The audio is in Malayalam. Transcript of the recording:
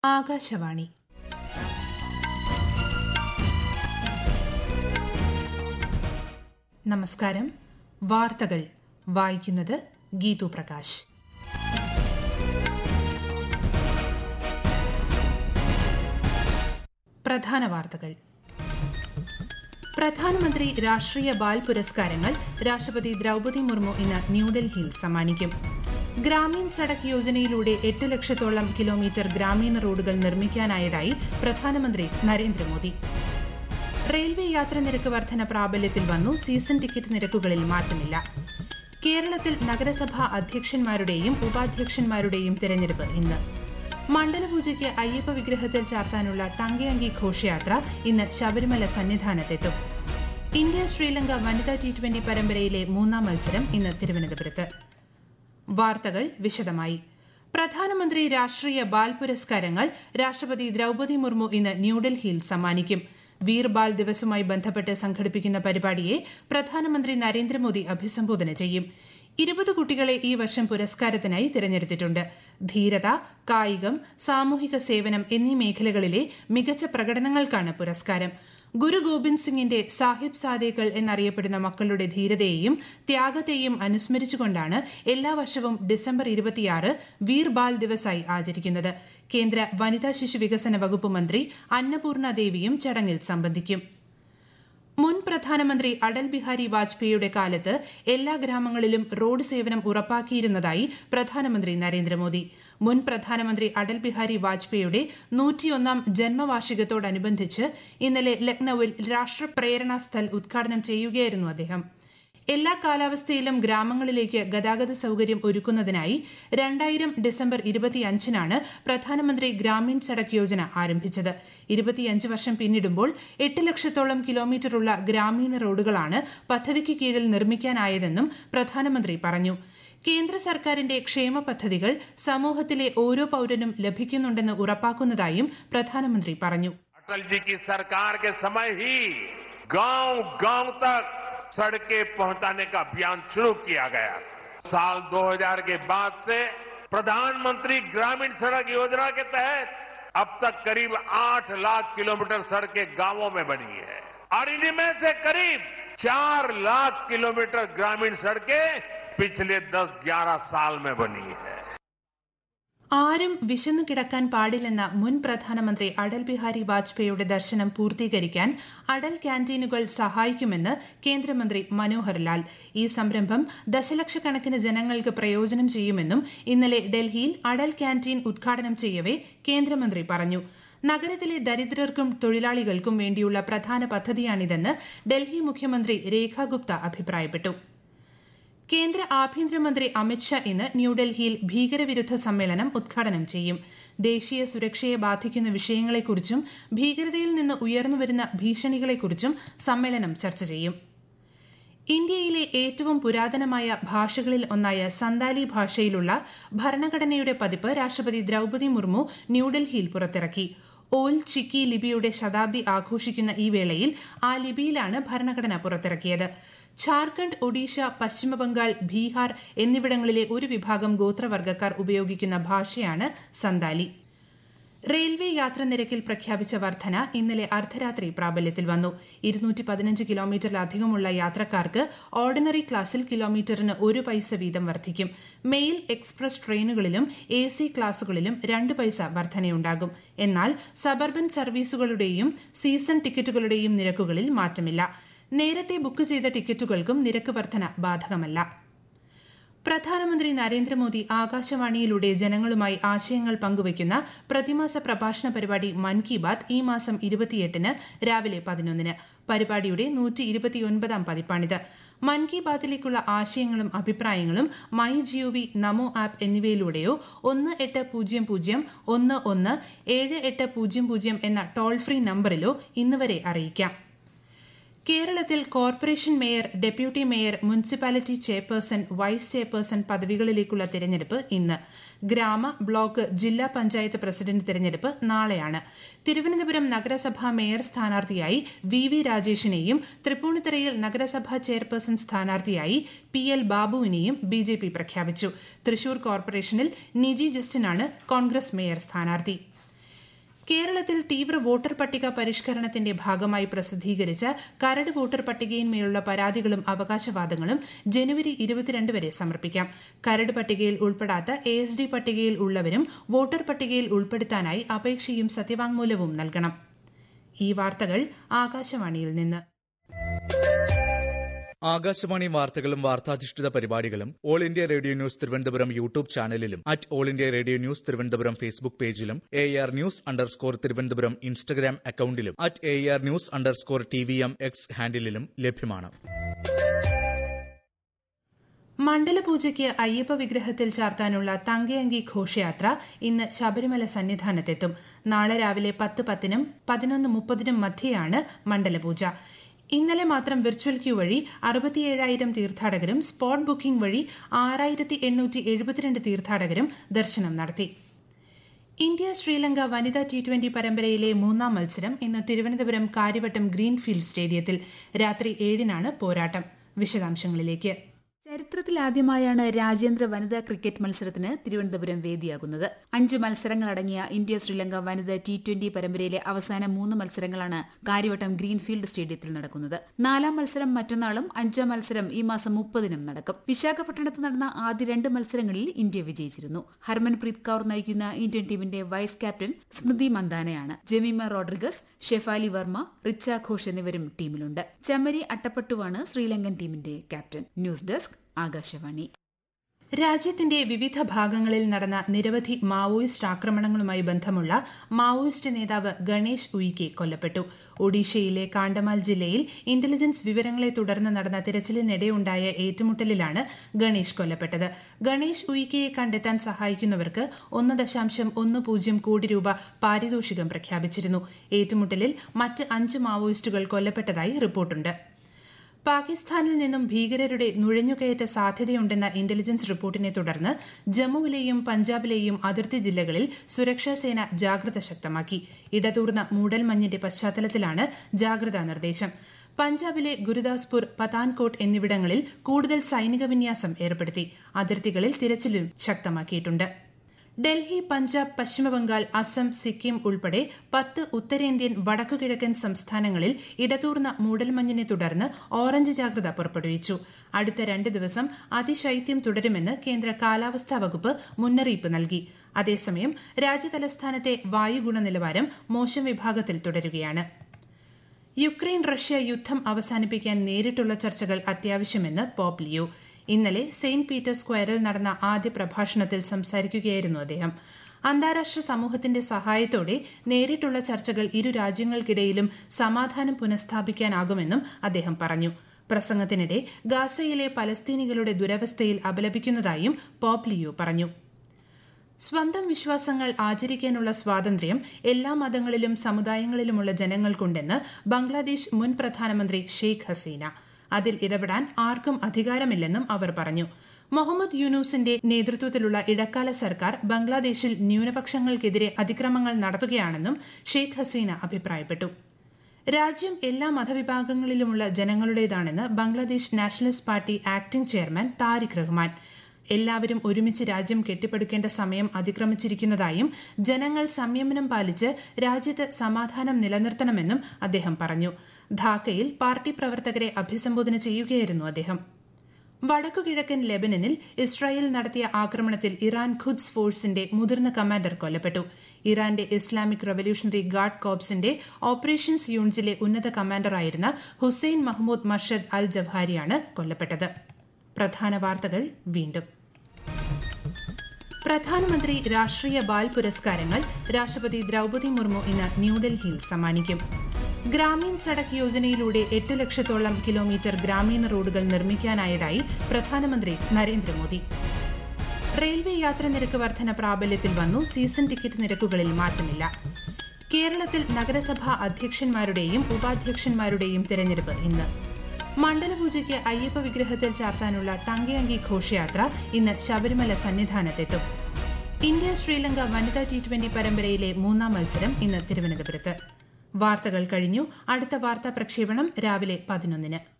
ആകാശവാണി നമസ്കാരം വാർത്തകൾ വായിക്കുന്നത് ഗീതു പ്രകാശ് പ്രധാന വാർത്തകൾ പ്രധാനമന്ത്രി രാഷ്ട്രീയ ബാൽ പുരസ്കാരങ്ങൾ രാഷ്ട്രപതി ദ്രൌപതി മുർമു ഇന്ന് ന്യൂഡൽഹിയിൽ സമ്മാനിക്കും ഗ്രാമീൺ സഡക് യോജനയിലൂടെ എട്ട് ലക്ഷത്തോളം കിലോമീറ്റർ ഗ്രാമീണ റോഡുകൾ നിർമ്മിക്കാനായതായി പ്രധാനമന്ത്രി നരേന്ദ്രമോദി റെയിൽവേ യാത്രാ നിരക്ക് വർധന പ്രാബല്യത്തിൽ വന്നു സീസൺ ടിക്കറ്റ് നിരക്കുകളിൽ മാറ്റമില്ല കേരളത്തിൽ നഗരസഭാ അധ്യക്ഷന്മാരുടെയും ഉപാധ്യക്ഷന്മാരുടെയും തെരഞ്ഞെടുപ്പ് ഇന്ന് മണ്ഡലപൂജയ്ക്ക് അയ്യപ്പ വിഗ്രഹത്തിൽ ചാർത്താനുള്ള തങ്കയങ്കി ഘോഷയാത്ര ഇന്ന് ശബരിമല സന്നിധാനത്തെത്തും ഇന്ത്യ ശ്രീലങ്ക വനിതാ ടി ട്വന്റി പരമ്പരയിലെ മൂന്നാം മത്സരം ഇന്ന് തിരുവനന്തപുരത്ത് വാർത്തകൾ വിശദമായി പ്രധാനമന്ത്രി രാഷ്ട്രീയ ബാൽ പുരസ്കാരങ്ങൾ രാഷ്ട്രപതി ദ്രൌപതി മുർമു ഇന്ന് ന്യൂഡൽഹിയിൽ സമ്മാനിക്കും വീർ ബാൽ ദിവസുമായി ബന്ധപ്പെട്ട് സംഘടിപ്പിക്കുന്ന പരിപാടിയെ പ്രധാനമന്ത്രി നരേന്ദ്രമോദി അഭിസംബോധന ചെയ്യും ഇരുപത് കുട്ടികളെ ഈ വർഷം പുരസ്കാരത്തിനായി തിരഞ്ഞെടുത്തിട്ടുണ്ട് ധീരത കായികം സാമൂഹിക സേവനം എന്നീ മേഖലകളിലെ മികച്ച പ്രകടനങ്ങൾക്കാണ് പുരസ്കാരം ഗുരു ഗോബിന്ദ് സിംഗിന്റെ സാഹിബ് സാദേകൾ എന്നറിയപ്പെടുന്ന മക്കളുടെ ധീരതയെയും ത്യാഗത്തെയും അനുസ്മരിച്ചുകൊണ്ടാണ് എല്ലാ വർഷവും ഡിസംബർ ഇരുപത്തിയാറ് വീർ ബാൽ ദിവസായി ആചരിക്കുന്നത് കേന്ദ്ര വനിതാ ശിശു വികസന വകുപ്പ് മന്ത്രി അന്നപൂർണ ദേവിയും ചടങ്ങിൽ സംബന്ധിക്കും മുൻ പ്രധാനമന്ത്രി അടൽ ബിഹാരി വാജ്പേയിയുടെ കാലത്ത് എല്ലാ ഗ്രാമങ്ങളിലും റോഡ് സേവനം ഉറപ്പാക്കിയിരുന്നതായി പ്രധാനമന്ത്രി നരേന്ദ്രമോദി മുൻ പ്രധാനമന്ത്രി അടൽ ബിഹാരി വാജ്പേയിയുടെ നൂറ്റിയൊന്നാം ജന്മവാർഷികത്തോടനുബന്ധിച്ച് ഇന്നലെ ലക്നൌവിൽ രാഷ്ട്രപ്രേരണാ സ്ഥൽ ഉദ്ഘാടനം ചെയ്യുകയായിരുന്നു അദ്ദേഹം എല്ലാ കാലാവസ്ഥയിലും ഗ്രാമങ്ങളിലേക്ക് ഗതാഗത സൌകര്യം ഒരുക്കുന്നതിനായി രണ്ടായിരം ഡിസംബർ ഇരുപത്തിയഞ്ചിനാണ് പ്രധാനമന്ത്രി ഗ്രാമീൺ സഡക് യോജന ആരംഭിച്ചത് ഇരുപത്തിയഞ്ച് വർഷം പിന്നിടുമ്പോൾ എട്ട് ലക്ഷത്തോളം കിലോമീറ്ററുള്ള ഗ്രാമീണ റോഡുകളാണ് പദ്ധതിക്ക് കീഴിൽ നിർമ്മിക്കാനായതെന്നും പ്രധാനമന്ത്രി പറഞ്ഞു കേന്ദ്ര സർക്കാരിന്റെ ക്ഷേമ പദ്ധതികൾ സമൂഹത്തിലെ ഓരോ പൌരനും ലഭിക്കുന്നുണ്ടെന്ന് ഉറപ്പാക്കുന്നതായും പ്രധാനമന്ത്രി പറഞ്ഞു अटल जी की सरकार के समय ही गांव गांव तक सड़कें पहुंचाने का अभियान शुरू किया गया था साल 2000 के बाद से प्रधानमंत्री ग्रामीण सड़क योजना के तहत अब तक करीब 8 लाख किलोमीटर सड़कें गांवों में बनी है और इनमें से करीब 4 लाख किलोमीटर ग्रामीण सड़कें पिछले 10-11 साल में बनी है ആരും വിശന്നു കിടക്കാൻ പാടില്ലെന്ന മുൻ പ്രധാനമന്ത്രി അടൽ ബിഹാരി വാജ്പേയിയുടെ ദർശനം പൂർത്തീകരിക്കാൻ അടൽ ക്യാന്റീനുകൾ സഹായിക്കുമെന്ന് കേന്ദ്രമന്ത്രി മനോഹർ ലാൽ ഈ സംരംഭം ദശലക്ഷക്കണക്കിന് ജനങ്ങൾക്ക് പ്രയോജനം ചെയ്യുമെന്നും ഇന്നലെ ഡൽഹിയിൽ അടൽ ക്യാന്റീൻ ഉദ്ഘാടനം ചെയ്യവേ കേന്ദ്രമന്ത്രി പറഞ്ഞു നഗരത്തിലെ ദരിദ്രർക്കും തൊഴിലാളികൾക്കും വേണ്ടിയുള്ള പ്രധാന പദ്ധതിയാണിതെന്ന് ഡൽഹി മുഖ്യമന്ത്രി രേഖ ഗുപ്ത അഭിപ്രായപ്പെട്ടു കേന്ദ്ര ആഭ്യന്തരമന്ത്രി അമിത്ഷാ ഇന്ന് ന്യൂഡൽഹിയിൽ ഭീകരവിരുദ്ധ സമ്മേളനം ഉദ്ഘാടനം ചെയ്യും ദേശീയ സുരക്ഷയെ ബാധിക്കുന്ന വിഷയങ്ങളെക്കുറിച്ചും ഭീകരതയിൽ നിന്ന് ഉയർന്നുവരുന്ന ഭീഷണികളെക്കുറിച്ചും സമ്മേളനം ചർച്ച ചെയ്യും ഇന്ത്യയിലെ ഏറ്റവും പുരാതനമായ ഭാഷകളിൽ ഒന്നായ സന്താലി ഭാഷയിലുള്ള ഭരണഘടനയുടെ പതിപ്പ് രാഷ്ട്രപതി ദ്രൌപതി മുർമു ന്യൂഡൽഹിയിൽ പുറത്തിറക്കി ഓൽ ചിക്കി ലിപിയുടെ ശതാബ്ദി ആഘോഷിക്കുന്ന ഈ വേളയിൽ ആ ലിപിയിലാണ് ഭരണഘടന പുറത്തിറക്കിയത് ഝാർഖണ്ഡ് ഒഡീഷ പശ്ചിമബംഗാൾ ബീഹാർ എന്നിവിടങ്ങളിലെ ഒരു വിഭാഗം ഗോത്രവർഗ്ഗക്കാർ ഉപയോഗിക്കുന്ന ഭാഷയാണ് സന്താലി റെയിൽവേ യാത്രാ നിരക്കിൽ പ്രഖ്യാപിച്ച വർധന ഇന്നലെ അർദ്ധരാത്രി പ്രാബല്യത്തിൽ വന്നു ഇരുന്നൂറ്റി പതിനഞ്ച് കിലോമീറ്ററിലധികമുള്ള യാത്രക്കാർക്ക് ഓർഡിനറി ക്ലാസ്സിൽ കിലോമീറ്ററിന് ഒരു പൈസ വീതം വർദ്ധിക്കും മെയിൽ എക്സ്പ്രസ് ട്രെയിനുകളിലും എ സി ക്ലാസുകളിലും രണ്ട് പൈസ വർധനയുണ്ടാകും എന്നാൽ സബർബൻ സർവീസുകളുടെയും സീസൺ ടിക്കറ്റുകളുടെയും നിരക്കുകളിൽ മാറ്റമില്ല നേരത്തെ ബുക്ക് ചെയ്ത ടിക്കറ്റുകൾക്കും നിരക്ക് വർധന ബാധകമല്ല പ്രധാനമന്ത്രി നരേന്ദ്രമോദി ആകാശവാണിയിലൂടെ ജനങ്ങളുമായി ആശയങ്ങൾ പങ്കുവയ്ക്കുന്ന പ്രതിമാസ പ്രഭാഷണ പരിപാടി മൻ കി ബാത് ഈ മാസം ഇരുപത്തിയെട്ടിന് രാവിലെ പതിനൊന്നിന് പരിപാടിയുടെ നൂറ്റി ഇരുപത്തിയൊൻപതാം പതിപ്പാണിത് മൻ കി ബാത്തിലേക്കുള്ള ആശയങ്ങളും അഭിപ്രായങ്ങളും മൈ ജിഒവി നമോ ആപ്പ് എന്നിവയിലൂടെയോ ഒന്ന് എട്ട് പൂജ്യം പൂജ്യം ഒന്ന് ഒന്ന് ഏഴ് എട്ട് പൂജ്യം പൂജ്യം എന്ന ടോൾ ഫ്രീ നമ്പറിലോ ഇന്നുവരെ അറിയിക്കാം കേരളത്തിൽ corporation mayor deputy mayor municipality chairperson vice chairperson പദവികളിലേക്കുള്ള തിരഞ്ഞെടുപ്പ് ഇന്ന് ഗ്രാമ ബ്ലോക്ക് ജില്ലാ പഞ്ചായത്ത് പ്രസിഡന്റ് തിരഞ്ഞെടുപ്പ് നാളെയാണ് തിരുവനന്തപുരം നഗരസഭാ മേയർ സ്ഥാനാർത്ഥിയായി വി വി രാജേഷിനെയും തൃപ്പൂണിത്തറയിൽ നഗരസഭാ ചെയർപേഴ്സൺ സ്ഥാനാർത്ഥിയായി പി എൽ ബാബുവിനെയും ബി ജെ പി പ്രഖ്യാപിച്ചു തൃശൂർ കോർപ്പറേഷനിൽ നിജി ജസ്റ്റിനാണ് കോൺഗ്രസ് മേയർ സ്ഥാനാർത്ഥി കേരളത്തിൽ തീവ്ര വോട്ടർ പട്ടിക പരിഷ്കരണത്തിന്റെ ഭാഗമായി പ്രസിദ്ധീകരിച്ച കരട് വോട്ടർ പട്ടികയിന്മേലുള്ള പരാതികളും അവകാശവാദങ്ങളും ജനുവരി ഇരുപത്തിരണ്ട് വരെ സമർപ്പിക്കാം കരട് പട്ടികയിൽ ഉൾപ്പെടാത്ത എ എസ് ഡി പട്ടികയിൽ ഉള്ളവരും വോട്ടർ പട്ടികയിൽ ഉൾപ്പെടുത്താനായി അപേക്ഷയും സത്യവാങ്മൂലവും നൽകണം ഈ വാർത്തകൾ ആകാശവാണിയിൽ നിന്ന് ആകാശവാണി വാർത്തകളും വാർത്താധിഷ്ഠിത പരിപാടികളും all India radio news Thiruvananthapuram YouTube ചാനലിലും at all India radio news Thiruvananthapuram Facebook പേജിലും A R news underscore Thiruvananthapuram Instagram അക്കൌണ്ടിലും at A R news underscore T V M X ഹാൻഡിലും ലഭ്യമാണ് മണ്ഡലപൂജയ്ക്ക് അയ്യപ്പ വിഗ്രഹത്തിൽ ചാർത്താനുള്ള തങ്കയങ്കി ഘോഷയാത്ര ഇന്ന് ശബരിമല സന്നിധാനത്തെത്തും നാളെ രാവിലെ പത്ത് പത്തിനും പതിനൊന്ന് മുപ്പതിനും മധ്യയാണ് മണ്ഡലപൂജ ഇന്നലെ മാത്രം വിർച്വൽ ക്യൂ വഴി അറുപത്തിയേഴായിരം തീർത്ഥാടകരും സ്പോട്ട് ബുക്കിംഗ് വഴി ആറായിരത്തി എണ്ണൂറ്റി എഴുപത്തിരണ്ട് തീർത്ഥാടകരും ദർശനം നടത്തി ഇന്ത്യ ശ്രീലങ്ക വനിതാ ടി ട്വന്റി പരമ്പരയിലെ മൂന്നാം മത്സരം ഇന്ന് തിരുവനന്തപുരം കാര്യവട്ടം ഗ്രീൻഫീൽഡ് സ്റ്റേഡിയത്തിൽ രാത്രി ഏഴിനാണ് പോരാട്ടം വിശദാംശങ്ങളിലേക്ക് ചരിത്രത്തിലാദ്യമായാണ് രാജ്യാന്തര വനിതാ ക്രിക്കറ്റ് മത്സരത്തിന് തിരുവനന്തപുരം വേദിയാകുന്നത് അഞ്ച് മത്സരങ്ങളടങ്ങിയ ഇന്ത്യ ശ്രീലങ്ക വനിതാ ടി ട്വന്റി പരമ്പരയിലെ അവസാന മൂന്ന് മത്സരങ്ങളാണ് കാര്യവട്ടം ഗ്രീൻഫീൽഡ് സ്റ്റേഡിയത്തിൽ നടക്കുന്നത് നാലാം മത്സരം മറ്റന്നാളും അഞ്ചാം മത്സരം ഈ മാസം മുപ്പതിനും നടക്കും വിശാഖപട്ടണത്ത് നടന്ന ആദ്യ രണ്ട് മത്സരങ്ങളിൽ ഇന്ത്യ വിജയിച്ചിരുന്നു ഹർമൻപ്രീത് കൌർ നയിക്കുന്ന ഇന്ത്യൻ ടീമിന്റെ വൈസ് ക്യാപ്റ്റൻ സ്മൃതി മന്ദാനയാണ് ജമീമ റോഡ്രിഗസ് ഷെഫാലി വർമ്മ റിച്ച ഘോഷ് എന്നിവരും ടീമിലുണ്ട് ചമ്മരി അട്ടപ്പട്ടുവാണ് ശ്രീലങ്കൻ ടീമിന്റെ ക്യാപ്റ്റൻ ന്യൂസ് ഡെസ്ക് ആകാശവാണി രാജ്യത്തിന്റെ വിവിധ ഭാഗങ്ങളിൽ നടന്ന നിരവധി മാവോയിസ്റ്റ് ആക്രമണങ്ങളുമായി ബന്ധമുള്ള മാവോയിസ്റ്റ് നേതാവ് ഗണേഷ് ഉയിക്കെ കൊല്ലപ്പെട്ടു ഒഡീഷയിലെ കാണ്ടമാൽ ജില്ലയിൽ ഇന്റലിജൻസ് വിവരങ്ങളെ തുടർന്ന് നടന്ന തിരച്ചിലിനിടെയുണ്ടായ ഏറ്റുമുട്ടലിലാണ് ഗണേഷ് കൊല്ലപ്പെട്ടത് ഗണേഷ് ഉയിക്കയെ കണ്ടെത്താൻ സഹായിക്കുന്നവർക്ക് ഒന്ന് ദശാംശം ഒന്ന് പൂജ്യം കോടി രൂപ പാരിതോഷികം പ്രഖ്യാപിച്ചിരുന്നു ഏറ്റുമുട്ടലിൽ മറ്റ് അഞ്ച് മാവോയിസ്റ്റുകൾ കൊല്ലപ്പെട്ടതായി റിപ്പോർട്ടുണ്ട് പാകിസ്ഥാനിൽ നിന്നും ഭീകരരുടെ നുഴഞ്ഞുകയറ്റ സാധ്യതയുണ്ടെന്ന ഇന്റലിജൻസ് റിപ്പോർട്ടിനെ തുടർന്ന് ജമ്മുവിലെയും പഞ്ചാബിലെയും അതിർത്തി ജില്ലകളിൽ സുരക്ഷാസേന ജാഗ്രത ശക്തമാക്കി ഇടതൂർന്ന മൂടൽമഞ്ഞിന്റെ പശ്ചാത്തലത്തിലാണ് ജാഗ്രതാ നിർദ്ദേശം പഞ്ചാബിലെ ഗുരുദാസ്പൂർ പത്താൻകോട്ട് എന്നിവിടങ്ങളിൽ കൂടുതൽ സൈനിക വിന്യാസം ഏർപ്പെടുത്തി അതിർത്തികളിൽ തിരച്ചിലും ശക്തമാക്കിയിട്ടുണ്ട് ഡൽഹി പഞ്ചാബ് പശ്ചിമബംഗാൾ അസം സിക്കിം ഉൾപ്പെടെ പത്ത് ഉത്തരേന്ത്യൻ വടക്കുകിഴക്കൻ സംസ്ഥാനങ്ങളിൽ ഇടതൂർന്ന മൂടൽമഞ്ഞിനെ തുടർന്ന് ഓറഞ്ച് ജാഗ്രത പുറപ്പെടുവിച്ചു അടുത്ത രണ്ട് ദിവസം അതിശൈത്യം തുടരുമെന്ന് കേന്ദ്ര കാലാവസ്ഥാ വകുപ്പ് മുന്നറിയിപ്പ് നൽകി അതേസമയം രാജ്യതലസ്ഥാനത്തെ വായു ഗുണനിലവാരം മോശം വിഭാഗത്തിൽ തുടരുകയാണ് യുക്രൈൻ റഷ്യ യുദ്ധം അവസാനിപ്പിക്കാൻ നേരിട്ടുള്ള ചർച്ചകൾ അത്യാവശ്യമെന്ന് പോപ്പ് ലിയോ ഇന്നലെ സെയിന്റ് പീറ്റേഴ്സ് സ്ക്വയറിൽ നടന്ന ആദ്യ പ്രഭാഷണത്തിൽ സംസാരിക്കുകയായിരുന്നു അദ്ദേഹം അന്താരാഷ്ട്ര സമൂഹത്തിന്റെ സഹായത്തോടെ നേരിട്ടുള്ള ചർച്ചകൾ ഇരു രാജ്യങ്ങൾക്കിടയിലും സമാധാനം പുനഃസ്ഥാപിക്കാനാകുമെന്നും അദ്ദേഹം പറഞ്ഞു പ്രസംഗത്തിനിടെ ഗാസയിലെ പലസ്തീനികളുടെ ദുരവസ്ഥയിൽ അപലപിക്കുന്നതായും പോപ്പ് ലിയോ പറഞ്ഞു സ്വന്തം വിശ്വാസങ്ങൾ ആചരിക്കാനുള്ള സ്വാതന്ത്ര്യം എല്ലാ മതങ്ങളിലും സമുദായങ്ങളിലുമുള്ള ജനങ്ങൾക്കുണ്ടെന്ന് ബംഗ്ലാദേശ് മുൻ പ്രധാനമന്ത്രി ഷെയ്ഖ് ഹസീന അതിൽ ഇടപെടാൻ ആർക്കും അധികാരമില്ലെന്നും അവർ പറഞ്ഞു മുഹമ്മദ് യൂനൂസിന്റെ നേതൃത്വത്തിലുള്ള ഇടക്കാല സർക്കാർ ബംഗ്ലാദേശിൽ ന്യൂനപക്ഷങ്ങൾക്കെതിരെ അതിക്രമങ്ങൾ നടത്തുകയാണെന്നും ഷെയ്ഖ് ഹസീന അഭിപ്രായപ്പെട്ടു രാജ്യം എല്ലാ മതവിഭാഗങ്ങളിലുമുള്ള ജനങ്ങളുടേതാണെന്ന് Bangladesh Nationalist Party acting chairman Tarique Rahman എല്ലാവരും ഒരുമിച്ച് രാജ്യം കെട്ടിപ്പടുക്കേണ്ട സമയം അതിക്രമിച്ചിരിക്കുന്നതായും ജനങ്ങൾ സംയമനം പാലിച്ച് രാജ്യത്ത് സമാധാനം നിലനിർത്തണമെന്നും അദ്ദേഹം പറഞ്ഞു ധാക്കയിൽ പാർട്ടി പ്രവർത്തകരെ അഭിസംബോധന ചെയ്യുകയായിരുന്നു അദ്ദേഹം വടക്കുകിഴക്കൻ ലെബനനിൽ ഇസ്രായേൽ നടത്തിയ ആക്രമണത്തിൽ ഇറാൻ ഖുദ്സ് ഫോഴ്സിന്റെ മുതിർന്ന കമാൻഡർ കൊല്ലപ്പെട്ടു ഇറാന്റെ ഇസ്ലാമിക് റവല്യൂഷണറി ഗാർഡ് കോപ്സിന്റെ ഓപ്പറേഷൻസ് യൂണിറ്റിലെ ഉന്നത കമാൻഡറായിരുന്ന ഹുസൈൻ മഹ്മൂദ് മർഷദ് അൽ ജവ്ഹാരിയാണ് കൊല്ലപ്പെട്ടത് പ്രധാന വാർത്തകൾ വീണ്ടും പ്രധാനമന്ത്രി രാഷ്ട്രീയ ബാൽ പുരസ്കാരങ്ങൾ രാഷ്ട്രപതി ദ്രൌപതി മുർമു ഇന്ന് ന്യൂഡൽഹിയിൽ സമ്മാനിക്കും ഗ്രാമീൺ സഡക് യോജനയിലൂടെ എട്ട് ലക്ഷത്തോളം കിലോമീറ്റർ ഗ്രാമീണ റോഡുകൾ നിർമ്മിക്കാനായതായി പ്രധാനമന്ത്രി നരേന്ദ്രമോദി റെയിൽവേ യാത്രാ നിരക്ക് വർധന പ്രാബല്യത്തിൽ വന്നു സീസൺ ടിക്കറ്റ് നിരക്കുകളിൽ മാറ്റമില്ല കേരളത്തിൽ നഗരസഭാ അധ്യക്ഷന്മാരുടെയും ഉപാധ്യക്ഷന്മാരുടെയും തെരഞ്ഞെടുപ്പ് ഇന്ന് മണ്ഡലപൂജയ്ക്ക് അയ്യപ്പ വിഗ്രഹത്തിൽ ചാർത്താനുള്ള തങ്കയങ്കി ഘോഷയാത്ര ഇന്ന് ശബരിമല സന്നിധാനത്തെത്തും ഇന്ത്യ ശ്രീലങ്ക വനിതാ ടി ട്വന്റി പരമ്പരയിലെ മൂന്നാം മത്സരം ഇന്ന് തിരുവനന്തപുരത്ത് വാർത്തകൾ കഴിഞ്ഞു അടുത്ത വാർത്താ പ്രക്ഷേപണം രാവിലെ പതിനൊന്നിന്